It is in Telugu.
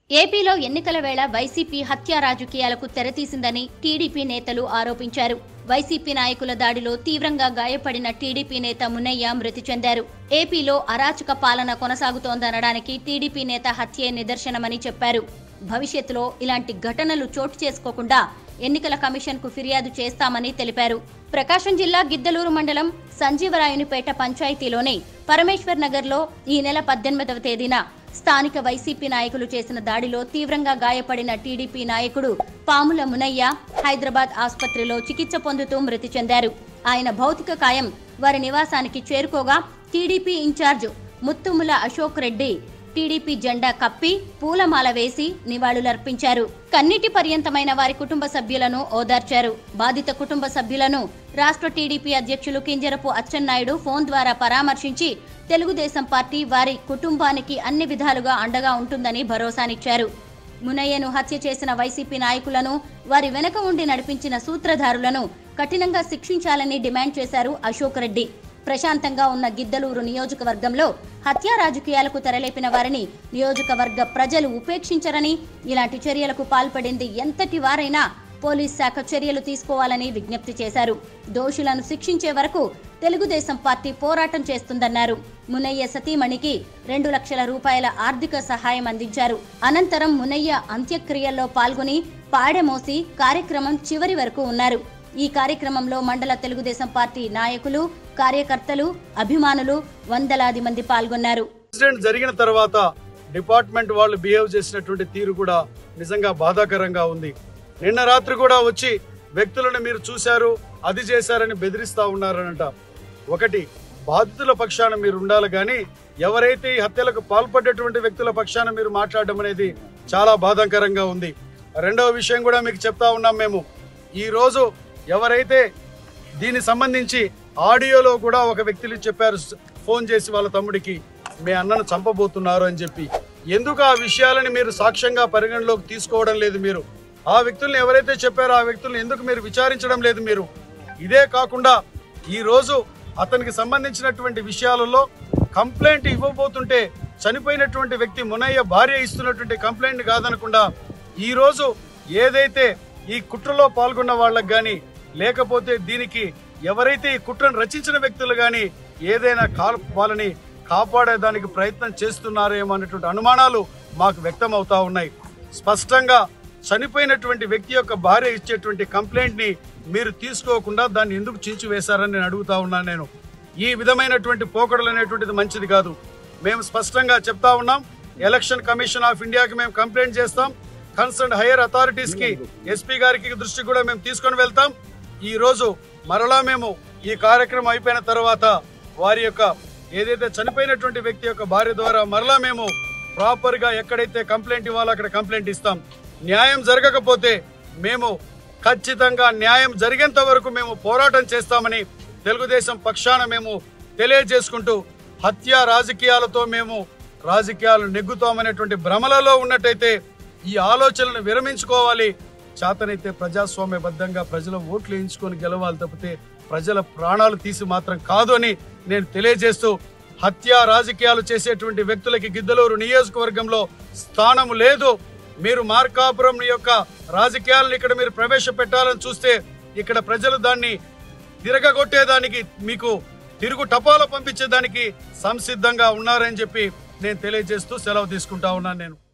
ఏపీలో ఎన్నికల వేళ వైసీపీ హత్య రాజకీయాలకు తెరతీసిందని టీడీపీ నేతలు ఆరోపించారు వైసీపీ నాయకుల దాడిలో తీవ్రంగా గాయపడిన టీడీపీ నేత మునయ్య మృతి చెందారు ఏపీలో అరాచక పాలన కొనసాగుతోందనడానికి టీడీపీ నేత హత్యే నిదర్శనమని చెప్పారు భవిష్యత్తులో ఇలాంటి ఘటనలు చోటు చేసుకోకుండా ఎన్నికల కమిషన్ కు ఫిర్యాదు చేస్తామని తెలిపారు ప్రకాశం జిల్లా గిద్దలూరు మండలం సంజీవరాయునిపేట పంచాయతీలోని పరమేశ్వర్ నగర్లో ఈ నెల పద్దెనిమిదవ తేదీన స్థానిక వైసీపీ నాయకులు చేసిన దాడిలో తీవ్రంగా గాయపడిన టీడీపీ నాయకుడు పాముల మునయ్య హైదరాబాద్ ఆసుపత్రిలో చికిత్స పొందుతూ మృతి చెందారు ఆయన భౌతిక కాయం వారి నివాసానికి చేరుకోగా టీడీపీ ఇన్ఛార్జ్ ముత్తుముల అశోక్ రెడ్డి టీడీపీ జెండా కప్పి పూలమాల వేసి నివాళులర్పించారు కన్నీటి పర్యంతమైన వారి కుటుంబ సభ్యులను ఓదార్చారు బాధిత కుటుంబ సభ్యులను రాష్ట్ర టీడీపీ అధ్యక్షులు కింజరపు అచ్చెన్నాయుడు ఫోన్ ద్వారా పరామర్శించి తెలుగుదేశం పార్టీ వారి కుటుంబానికి అన్ని విధాలుగా అండగా ఉంటుందని భరోసానిచ్చారు మునయ్యను హత్య చేసిన వైసీపీ నాయకులను వారి వెనక ఉండి నడిపించిన సూత్రధారులను కఠినంగా శిక్షించాలని డిమాండ్ చేశారు అశోక్ రెడ్డి ప్రశాంతంగా ఉన్న గిద్దలూరు నియోజకవర్గంలో హత్యా రాజకీయాలకు తెరలేపిన వారిని నియోజకవర్గ ప్రజలు ఉపేక్షించరని ఇలాంటి చర్యలకు పాల్పడింది ఎంతటి వారైనా పోలీస్ శాఖ చర్యలు తీసుకోవాలని విజ్ఞప్తి చేశారు దోషులను శిక్షించే వరకు తెలుగుదేశం పార్టీ పోరాటం చేస్తుందన్నారు మునయ్య సతీమణికి రెండు లక్షల రూపాయల ఆర్థిక సహాయం అందించారు అనంతరం మునయ్య అంత్యక్రియల్లో పాల్గొని పాడెమోసి కార్యక్రమం చివరి వరకు ఉన్నారు ఈ కార్యక్రమంలో మండల తెలుగుదేశం పార్టీ నాయకులు కార్యకర్తలు అభిమానులు వందలాది మంది పాల్గొన్నారు ఇన్సిడెంట్ జరిగిన తర్వాత డిపార్ట్మెంట్ వాళ్ళు బిహేవ్ చేసినటువంటి తీరు కూడా నిజంగా బాధాకరంగా ఉంది నిన్న రాత్రి కూడా వచ్చి వ్యక్తులను మీరు చూశారు అది చేశారని బెదిరిస్తా ఉన్నారనంట ఒకటి బాధితుల పక్షాన మీరు ఉండాలి కానీ ఎవరైతే ఈ హత్యలకు పాల్పడ్డటువంటి వ్యక్తుల పక్షాన మీరు మాట్లాడడం అనేది చాలా బాధాకరంగా ఉంది రెండవ విషయం కూడా మీకు చెప్తా ఉన్నాం మేము ఈ రోజు ఎవరైతే దీనికి సంబంధించి ఆడియోలో కూడా ఒక వ్యక్తులు చెప్పారు ఫోన్ చేసి వాళ్ళ తమ్ముడికి మీ అన్నను చంపబోతున్నారు అని చెప్పి ఎందుకు ఆ విషయాలని మీరు సాక్ష్యంగా పరిగణలోకి తీసుకోవడం లేదు మీరు ఆ వ్యక్తుల్ని ఎవరైతే చెప్పారో ఆ వ్యక్తుల్ని ఎందుకు మీరు విచారించడం లేదు మీరు ఇదే కాకుండా ఈ రోజు అతనికి సంబంధించినటువంటి విషయాలలో కంప్లైంట్ ఇవ్వబోతుంటే చనిపోయినటువంటి వ్యక్తి మునయ్య భార్య ఇస్తున్నటువంటి కంప్లైంట్ కాదనకుండా ఈ రోజు ఏదైతే ఈ కుట్రలో పాల్గొన్న వాళ్ళకి గాని లేకపోతే దీనికి ఎవరైతే ఈ కుట్రను రచించిన వ్యక్తులు గాని ఏదైనా కాల్ వాళ్ళని కాపాడేదానికి ప్రయత్నం చేస్తున్నారేమో అనేటువంటి అనుమానాలు మాకు వ్యక్తం అవుతా ఉన్నాయి స్పష్టంగా చనిపోయినటువంటి వ్యక్తి యొక్క భార్య ఇచ్చేటువంటి కంప్లైంట్ ని మీరు తీసుకోకుండా దాన్ని ఎందుకు చీల్చివేశారని నేను అడుగుతా ఉన్నాను నేను ఈ విధమైనటువంటి పోకడలు అనేటువంటిది మంచిది కాదు మేము స్పష్టంగా చెప్తా ఉన్నాం ఎలక్షన్ కమిషన్ ఆఫ్ ఇండియాకి మేము కంప్లైంట్ చేస్తాం కన్సర్న్ హైయర్ అథారిటీస్ కి ఎస్పీ గారికి దృష్టి కూడా మేము తీసుకొని వెళ్తాం ఈ రోజు మరలా మేము ఈ కార్యక్రమం అయిపోయిన తర్వాత వారి యొక్క ఏదైతే చనిపోయినటువంటి వ్యక్తి యొక్క భార్య ద్వారా మరలా మేము ప్రాపర్ గా ఎక్కడైతే కంప్లైంట్ ఇవ్వాలో అక్కడ కంప్లైంట్ ఇస్తాం న్యాయం జరగకపోతే మేము ఖచ్చితంగా న్యాయం జరిగేంత వరకు మేము పోరాటం చేస్తామని తెలుగుదేశం పక్షాన మేము తెలియజేసుకుంటూ హత్య రాజకీయాలతో మేము రాజకీయాలు నెగ్గుతామనేటువంటి భ్రమలలో ఉన్నట్టయితే ఈ ఆలోచనలను విరమించుకోవాలి చేతనైతే ప్రజాస్వామ్యబద్ధంగా ప్రజల ఓట్లు వేయించుకొని గెలవాలి తప్పితే ప్రజల ప్రాణాలు తీసి మాత్రం కాదు అని నేను తెలియజేస్తూ హత్య రాజకీయాలు చేసేటువంటి వ్యక్తులకి గిద్దలూరు నియోజకవర్గంలో స్థానం లేదు మీరు మార్కాపురం యొక్క రాజకీయాలను ఇక్కడ మీరు ప్రవేశపెట్టాలని చూస్తే ఇక్కడ ప్రజలు దాన్ని తిరగగొట్టేదానికి మీకు తిరుగు టపాలో పంపించేదానికి సంసిద్ధంగా ఉన్నారని చెప్పి నేను తెలియజేస్తూ సెలవు తీసుకుంటా ఉన్నాను నేను